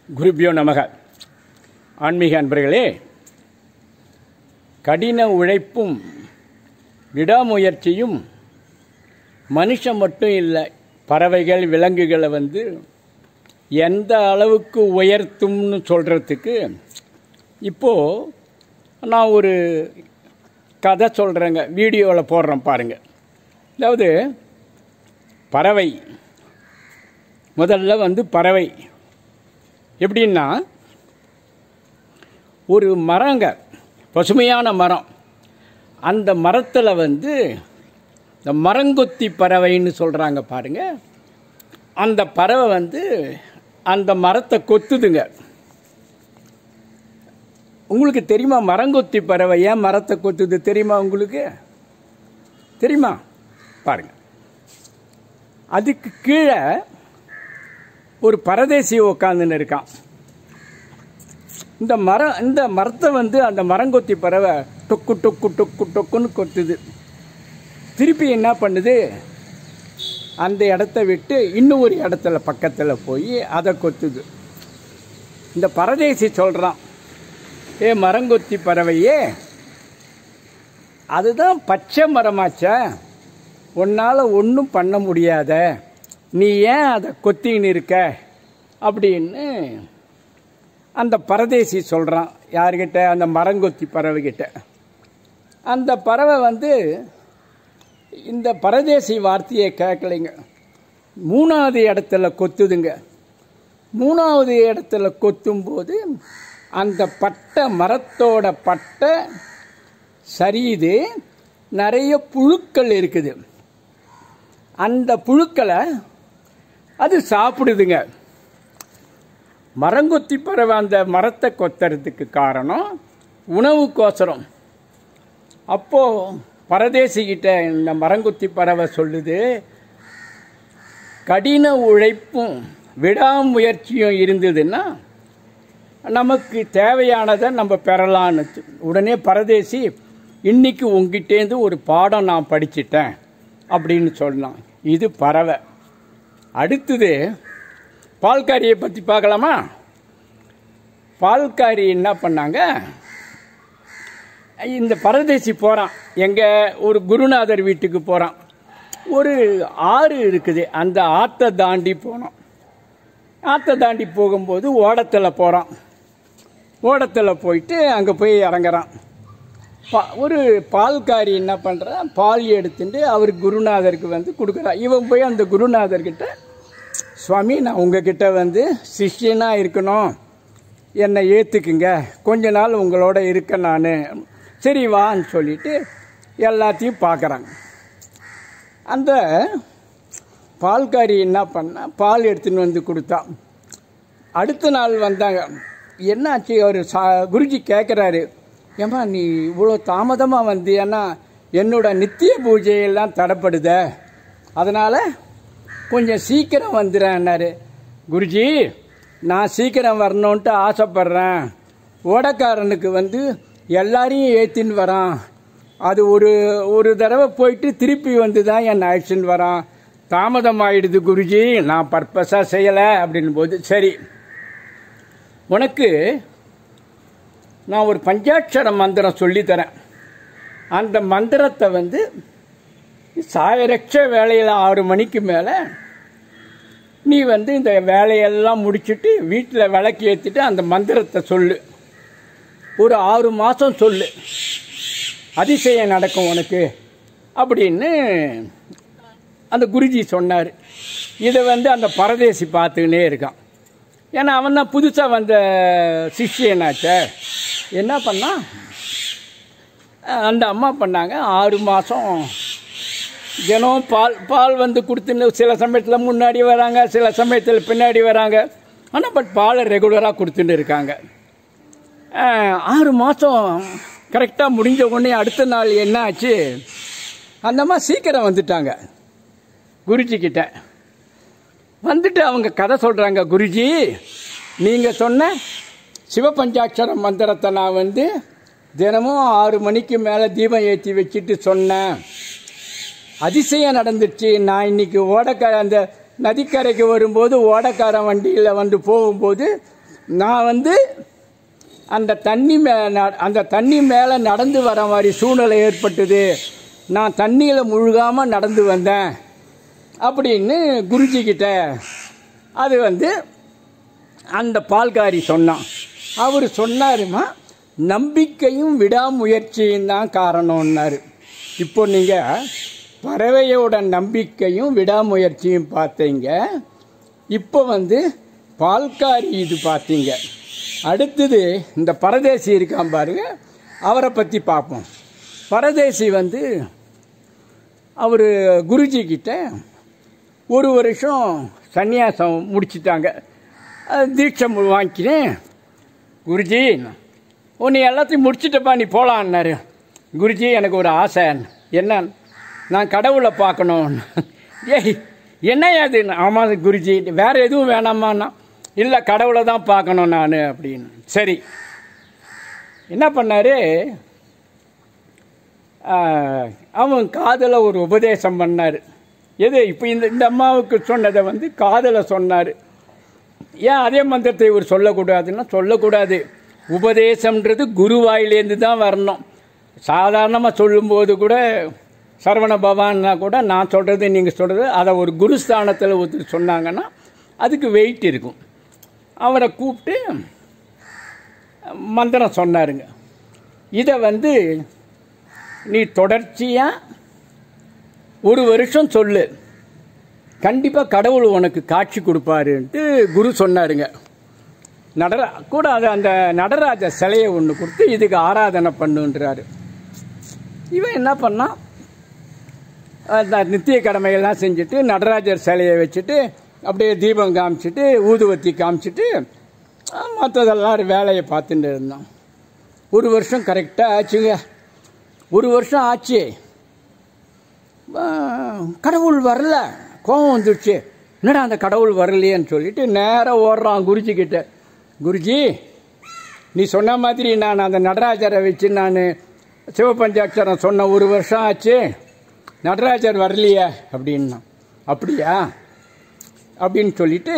குருபியோ நமக ஆன்மீக அன்பர்களே கடின உழைப்பும் விடாமுயற்சியும் மனுஷன் மட்டும் இல்லை பறவைகள் விலங்குகளை வந்து எந்த அளவுக்கு உயர்த்தும்னு சொல்கிறதுக்கு இப்போது நான் ஒரு கதை சொல்கிறேங்க வீடியோவில் போடுறேன் பாருங்கள் அதாவது பறவை முதல்ல வந்து பறவை எப்படின்னா ஒரு மரங்க பசுமையான மரம் அந்த மரத்தில் வந்து இந்த மரங்கொத்தி பறவைன்னு சொல்கிறாங்க பாருங்க அந்த பறவை வந்து அந்த மரத்தை கொத்துதுங்க உங்களுக்கு தெரியுமா மரங்கொத்தி பறவை ஏன் மரத்தை கொத்துது தெரியுமா உங்களுக்கு தெரியுமா பாருங்க அதுக்கு கீழே ஒரு பரதேசி உக்காந்துன்னு இருக்கான் இந்த மரம் இந்த மரத்தை வந்து அந்த மரங்கொத்தி பறவை டொக்கு டொக்கு டொக்கு டொக்குன்னு கொத்துது திருப்பி என்ன பண்ணுது அந்த இடத்த விட்டு இன்னும் ஒரு இடத்துல பக்கத்தில் போய் அதை கொத்துது இந்த பரதேசி சொல்கிறான் ஏ மரங்கொத்தி பறவையே அதுதான் பச்சை மரமாச்சா உன்னால் ஒன்றும் பண்ண முடியாத நீ ஏன் அதை கொத்தின்னு இருக்க அப்படின்னு அந்த பரதேசி சொல்கிறான் யார்கிட்ட அந்த மரங்கொத்தி பறவைகிட்ட அந்த பறவை வந்து இந்த பரதேசி வார்த்தையை கேட்கலைங்க மூணாவது இடத்துல கொத்துதுங்க மூணாவது இடத்துல கொத்தும்போது அந்த பட்டை மரத்தோட பட்டை சரியுது நிறைய புழுக்கள் இருக்குது அந்த புழுக்களை அது சாப்பிடுதுங்க மரங்கொத்தி பறவை அந்த மரத்தை கொத்துறதுக்கு காரணம் உணவுக்கோசரம் அப்போது பரதேசிக்கிட்ட இந்த மரங்கொத்தி பறவை சொல்லுது கடின உழைப்பும் விடாமுயற்சியும் இருந்ததுன்னா நமக்கு தேவையானதை நம்ம பெறலான்னு உடனே பரதேசி இன்னைக்கு உங்ககிட்டேருந்து ஒரு பாடம் நான் படிச்சிட்டேன் அப்படின்னு சொன்னான் இது பறவை அடுத்தது பால்காரியை பற்றி பார்க்கலாமா பால்காரி என்ன பண்ணாங்க இந்த பரதேசி போகிறான் எங்கள் ஒரு குருநாதர் வீட்டுக்கு போகிறான் ஒரு ஆறு இருக்குது அந்த ஆற்றை தாண்டி போனோம் ஆற்றை தாண்டி போகும்போது ஓடத்தில் போகிறான் ஓடத்தில் போயிட்டு அங்கே போய் இறங்குறான் பா ஒரு பால்காரி என்ன பண்ணுறான் பால் எடுத்துட்டு அவர் குருநாதருக்கு வந்து கொடுக்குறான் இவன் போய் அந்த குருநாதர்கிட்ட சுவாமி நான் உங்ககிட்ட வந்து சிஷ்யனாக இருக்கணும் என்னை ஏற்றுக்குங்க கொஞ்ச நாள் உங்களோட இருக்க நான் சரி வான்னு சொல்லிட்டு எல்லாத்தையும் பார்க்குறாங்க அந்த பால்காரி என்ன பண்ணா பால் எடுத்துன்னு வந்து கொடுத்தா அடுத்த நாள் வந்தாங்க என்னாச்சு அவர் சா குருஜி கேட்குறாரு ஏம்மா நீ இவ்வளோ தாமதமாக வந்தியன்னா என்னோட நித்திய பூஜையெல்லாம் தடப்படுத அதனால் கொஞ்சம் சீக்கிரம் வந்துடுறேன்னாரு குருஜி நான் சீக்கிரம் வரணுன்ட்டு ஆசைப்பட்றேன் ஓடக்காரனுக்கு வந்து எல்லாரையும் ஏற்றின்னு வரான் அது ஒரு ஒரு தடவை போயிட்டு திருப்பி வந்து தான் என் அழைச்சின்னு வரான் தாமதம் ஆயிடுது குருஜி நான் பர்பஸாக செய்யலை அப்படின் போது சரி உனக்கு நான் ஒரு பஞ்சாட்சர மந்திரம் சொல்லித்தரேன் அந்த மந்திரத்தை வந்து சாயரட்ச வேலையில் ஆறு மணிக்கு மேலே நீ வந்து இந்த வேலையெல்லாம் முடிச்சுட்டு வீட்டில் விளக்கு ஏற்றிட்டு அந்த மந்திரத்தை சொல்லு ஒரு ஆறு மாதம் சொல்லு அதிசயம் நடக்கும் உனக்கு அப்படின்னு அந்த குருஜி சொன்னார் இதை வந்து அந்த பரதேசி பார்த்துக்கினே இருக்கான் ஏன்னா அவன் தான் புதுசாக வந்த சிஷ்யனாச்சே என்ன பண்ணான் அந்த அம்மா பண்ணாங்க ஆறு மாதம் தினம் பால் பால் வந்து கொடுத்துன்னு சில சமயத்தில் முன்னாடி வராங்க சில சமயத்தில் பின்னாடி வராங்க ஆனால் பட் பாலை ரெகுலராக கொடுத்துட்டு இருக்காங்க ஆறு மாதம் கரெக்டாக முடிஞ்ச உடனே அடுத்த நாள் என்ன ஆச்சு அந்த அம்மா சீக்கிரம் வந்துட்டாங்க குருஜி கிட்ட வந்துட்டு அவங்க கதை சொல்கிறாங்க குருஜி நீங்கள் சொன்ன சிவபஞ்சாட்சர மந்திரத்தை நான் வந்து தினமும் ஆறு மணிக்கு மேலே தீபம் ஏற்றி வச்சுட்டு சொன்னேன் அதிசயம் நடந்துச்சு நான் இன்னைக்கு ஓடக்கார அந்த நதிக்கரைக்கு வரும்போது ஓடக்கார வண்டியில் வந்து போகும்போது நான் வந்து அந்த தண்ணி மே ந- அந்த தண்ணி மேலே நடந்து வர மாதிரி சூழ்நிலை ஏற்பட்டது நான் தண்ணியில் முழுகாமல் நடந்து வந்தேன் அப்படின்னு குருஜி கிட்ட அது வந்து அந்த பால்காரி சொன்னான் அவர் சொன்னாருமா நம்பிக்கையும் விடாமுயற்சியும் தான் காரணம்னாரு இப்போ நீங்கள் பறவையோட நம்பிக்கையும் விடாமுயற்சியும் பார்த்தீங்க இப்போ வந்து பால்காரி இது பார்த்தீங்க அடுத்தது இந்த பரதேசி இருக்கான் பாருங்க அவரை பற்றி பார்ப்போம் பரதேசி வந்து அவர் குருஜி கிட்ட ஒரு வருஷம் சந்நியாசம் முடிச்சிட்டாங்க அது தீட்சை மு- வாங்கிக்கிறேன் குருஜி உன்னை எல்லாத்தையும் முடிச்சிட்டப்பா நீ போகலான்னாரு குருஜி எனக்கு ஒரு ஆசை என்ன நான் கடவுளை பார்க்கணும் ஏய் என்ன அது ஆமாம் குருஜி வேற எதுவும் வேணாமான்னா இல்லை கடவுளை தான் பார்க்கணும் நான் அப்படின்னு சரி என்ன பண்ணாரு ஆஹ், அவன் காதில் ஒரு உபதேசம் பண்ணார் எது இப்போ இந்த இந்த அம்மாவுக்கு சொன்னதை வந்து காதில் சொன்னார் ஏன் அதே மந்திரத்தை இவர் சொல்லக்கூடாதுன்னா சொல்லக்கூடாது உபதேசம்ன்றது குருவாயிலேருந்து தான் வரணும் சாதாரணமாக சொல்லும்போது கூட சரவண பவான்னா கூட நான் சொல்கிறது நீங்கள் சொல்கிறது அதை ஒரு குருஸ்தானத்தில் ஒருத்தர் சொன்னாங்கன்னா அதுக்கு வெயிட் இருக்கும் அவரை கூப்பிட்டு மந்திரம் சொன்னாருங்க இதை வந்து நீ தொடர்ச்சியாக ஒரு வருஷம் சொல்லு கண்டிப்பாக கடவுள் உனக்கு காட்சி கொடுப்பாருன்ட்டு குரு சொன்னாருங்க நடரா கூட அது அந்த நடராஜ சிலையை ஒன்று கொடுத்து இதுக்கு ஆராதனை பண்ணுன்றாரு இவன் என்ன பண்ணான் அந்த நித்திய கடமைகள்லாம் செஞ்சுட்டு நடராஜர் சிலையை வச்சுட்டு அப்படியே தீபம் காமிச்சிட்டு ஊதுவத்தி காமிச்சிட்டு மற்றதெல்லாம் வேலையை பார்த்துட்டு இருந்தான் ஒரு வருஷம் கரெக்டாக ஆச்சுங்க ஒரு வருஷம் ஆச்சு ஆ, கடவுள் வரல கோபம் வந்துடுச்சு என்னடா அந்த கடவுள் வரலையேன்னு சொல்லிட்டு நேராக ஓடுறான் குருஜி கிட்ட குருஜி நீ சொன்ன மாதிரி நான் அந்த நடராஜரை வச்சு நான் சிவபஞ்சாட்சரம் சொன்ன ஒரு வருஷம் ஆச்சு நடராஜர் வரலையே அப்படின்னா அப்படியா அப்படின்னு சொல்லிட்டு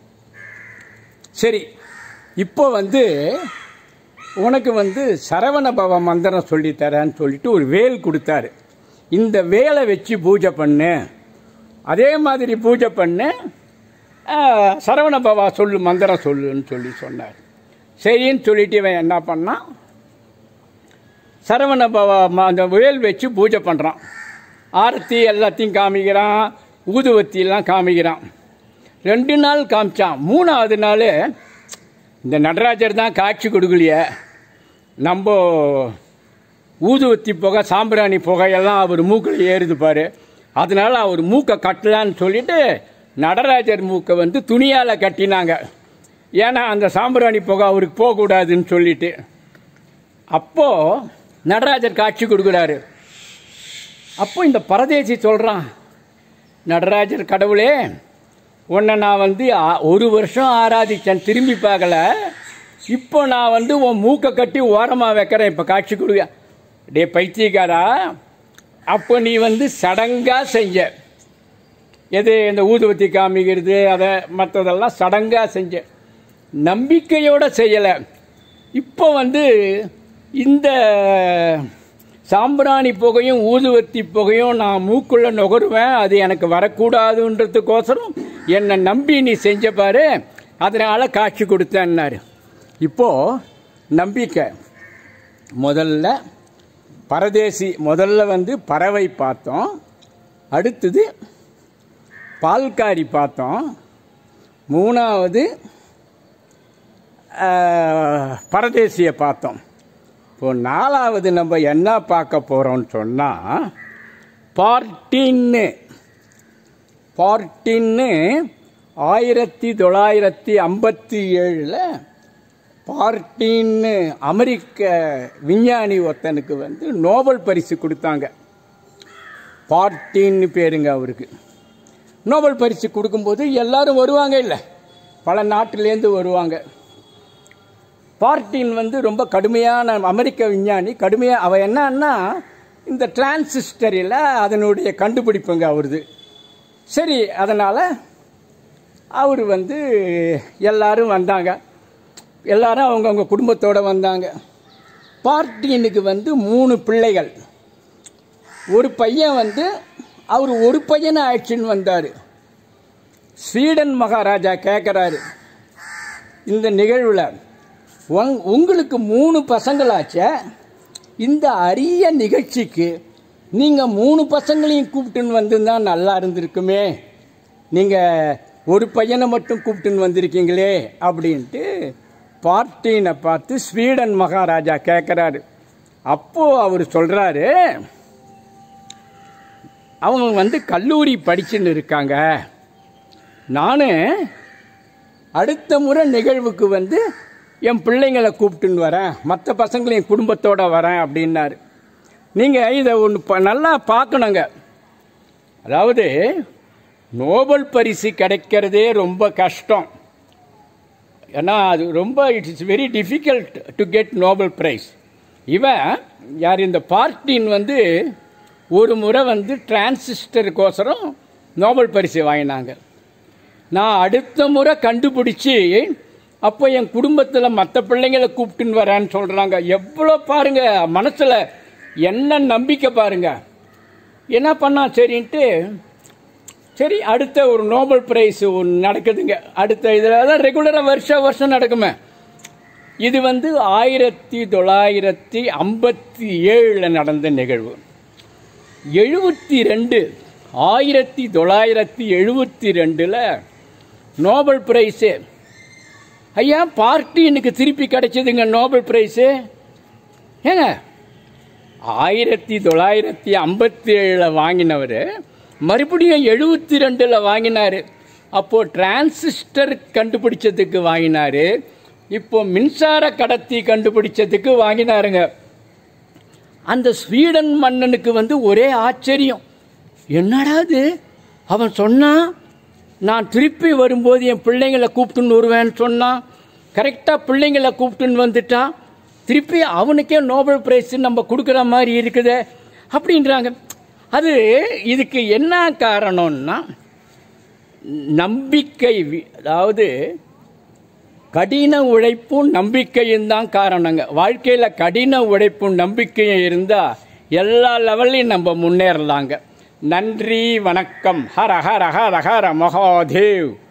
சரி இப்போ வந்து உனக்கு வந்து சரவண பவ மந்திரம் சொல்லித்தரேன்னு சொல்லிட்டு ஒரு வேல் கொடுத்தாரு இந்த வேலை வச்சு பூஜை பண்ணு அதே மாதிரி பூஜை பண்ணு ஆ, சரவண பவா சொல்லு மந்திரம் சொல்லுன்னு சொல்லி சொன்னார் சரின்னு சொல்லிட்டு இவன் என்ன பண்ணான் சரவண பவா ம- அந்த வேல் வச்சு பூஜை பண்ணுறான் ஆரத்தி எல்லாத்தையும் காமிக்கிறான் ஊதுவத்தியெல்லாம் காமிக்கிறான் ரெண்டு நாள் காமிச்சான் மூணாவது நாள் இந்த நடராஜர் தான் காட்சி கொடுக்கலையே நம்ம ஊதுவத்தி புகை சாம்பிராணி புகையெல்லாம் அவர் மூக்கில் ஏறுது பாரு அதனால அவர் மூக்கை கட்டலான்னு சொல்லிட்டு நடராஜர் மூக்கை வந்து துணியால் கட்டினாங்க ஏன்னா அந்த சாம்பிராணி புகை அவருக்கு போகக்கூடாதுன்னு சொல்லிட்டு அப்போ நடராஜர் காட்சி கொடுக்குறாரு அப்போ இந்த பரதேசி சொல்கிறான் நடராஜர் கடவுளே உன்னை நான் வந்து ஆ- ஒரு வருஷம் ஆராதிச்சேன் திரும்பி பார்க்கல இப்போ நான் வந்து உன் மூக்கை கட்டி ஓரமாக வைக்கிறேன் இப்போ காட்சி கொடுக்க டே பைத்தியக்காரா அப்போ நீ வந்து சடங்காக செஞ்ச எது இந்த ஊதுவத்தி காமிக்கிறது அதை மற்றதெல்லாம் சடங்காக செஞ்ச நம்பிக்கையோடு செய்யலை இப்போ வந்து இந்த சாம்பிராணி புகையும் ஊதுவத்தி புகையும் நான் மூக்குள்ள நுகருவேன் அது எனக்கு வரக்கூடாதுன்றதுக்கோசரம் என்னை நம்பி நீ செஞ்ச பாரு அதனால காட்சி கொடுத்தேன்னாரு இப்போ நம்பிக்கை முதல்ல பரதேசி முதல்ல வந்து பறவை பார்த்தோம் அடுத்தது பால்காரி பார்த்தோம் மூணாவது ஆஹ், பரதேசியை பார்த்தோம் இப்போ நாலாவது நம்ம என்ன பார்க்க போகிறோம்னு சொன்னால் பார்ட்டின்னு பார்ட்டின்னு ஆயிரத்தி தொள்ளாயிரத்தி ஐம்பத்தி ஏழில் பார்ட்டின்னு அமெரிக்க விஞ்ஞானி ஒருத்தனுக்கு வந்து நோபல் பரிசு கொடுத்தாங்க பார்ட்டின்னு பேருங்க அவருக்கு நோபல் பரிசு கொடுக்கும்போது எல்லாரும் வருவாங்க இல்லை பல நாட்டிலேருந்து வருவாங்க பார்ட்டின் வந்து ரொம்ப கடுமையான அமெரிக்க விஞ்ஞானி கடுமையாக அவ என்னன்னா இந்த டிரான்சிஸ்டரில் அதனுடைய கண்டுபிடிப்புங்க அவருது சரி அதனால் அவர் வந்து எல்லாரும் வந்தாங்க எல்லாரும் அவங்கவுங்க குடும்பத்தோடு வந்தாங்க பார்ட்டினுக்கு வந்து மூணு பிள்ளைகள் ஒரு பையன் வந்து அவர் ஒரு பையனை ஆயிடுச்சுன்னு வந்தார் ஸ்வீடன் மகாராஜா கேட்குறாரு இந்த நிகழ்வில் உங் உங்களுக்கு மூணு பசங்களாச்சே இந்த அரிய நிகழ்ச்சிக்கு நீங்கள் மூணு பசங்களையும் கூப்பிட்டுன்னு வந்திருந்தா நல்லா இருந்திருக்குமே நீங்கள் ஒரு பையனை மட்டும் கூப்பிட்டுன்னு வந்திருக்கீங்களே அப்படின்ட்டு பார்ட்டினை பார்த்து ஸ்வீடன் மகாராஜா கேட்குறாரு அப்போது அவர் சொல்கிறாரு அவங்க வந்து கல்லூரி படிச்சுன்னு இருக்காங்க நான் அடுத்த முறை நிகழ்வுக்கு வந்து என் பிள்ளைங்களை கூப்பிட்டுன்னு வரேன் மற்ற பசங்களையும் குடும்பத்தோடு வரேன் அப்படின்னாரு நீங்கள் இதை ஒன்று ப நல்லா பார்க்கணுங்க அதாவது நோபல் பரிசு கிடைக்கிறதே ரொம்ப கஷ்டம் ஏன்னா அது ரொம்ப it's very difficult to get Nobel prize இவன் யார் இந்த பார்ட்டின் வந்து ஒரு முறை வந்து டிரான்சிஸ்டருக்கோசரம் நோபல் பரிசு வாங்கினாங்க நான் அடுத்த முறை கண்டுபிடிச்சி அப்போ என் குடும்பத்தில் மற்ற பிள்ளைங்களை கூப்பிட்டுன்னு வரேன்னு சொல்கிறாங்க எவ்வளோ பாருங்க மனசில் என்ன நம்பிக்கை பாருங்க என்ன பண்ணா சரின்ட்டு சரி அடுத்த ஒரு நோபல் பிரைஸ் ஒன்று நடக்குதுங்க அடுத்த இதில் தான் ரெகுலராக வருஷம் வருஷம் நடக்குமே இது வந்து ஆயிரத்தி தொள்ளாயிரத்தி ஐம்பத்தி ஏழில் நடந்த நிகழ்வு எழுபத்தி ரெண்டு ஆயிரத்தி தொள்ளாயிரத்தி எழுபத்தி ரெண்டில் நோபல் பிரைஸு ஐயா பார்ட்டி எனக்கு திருப்பி கிடைச்சதுங்க நோபல் பிரைஸு ஏங்க ஆயிரத்தி தொள்ளாயிரத்தி ஐம்பத்தி ஏழில் வாங்கினவர் மறுபடியும் எழுபத்தி ரெண்டில் வாங்கினார் அப்போது டிரான்சிஸ்டர் கண்டுபிடிச்சதுக்கு வாங்கினார் இப்போ மின்சார கடத்தி கண்டுபிடிச்சதுக்கு வாங்கினாருங்க அந்த ஸ்வீடன் மன்னனுக்கு வந்து ஒரே ஆச்சரியம் என்னடா இது அவன் சொன்னான் நான் திருப்பி வரும்போது என் பிள்ளைங்களை கூப்பிட்டுன்னு வருவேன்னு சொன்னான் கரெக்டாக பிள்ளைங்களை கூப்பிட்டுன்னு வந்துட்டான் திருப்பி அவனுக்கே நோபல் பிரைஸ் நம்ம கொடுக்குற மாதிரி இருக்குது அப்படின்றாங்க அது இதுக்கு என்ன காரணம்னா நம்பிக்கை வி- அதாவது கடின உழைப்பும் நம்பிக்கையும் தான் காரணங்க வாழ்க்கையில் கடின உழைப்பும் நம்பிக்கையும் இருந்தால் எல்லா லெவல்லையும் நம்ம முன்னேறலாங்க நன்றி வணக்கம் ஹர ஹர ஹர ஹர மகாதேவ்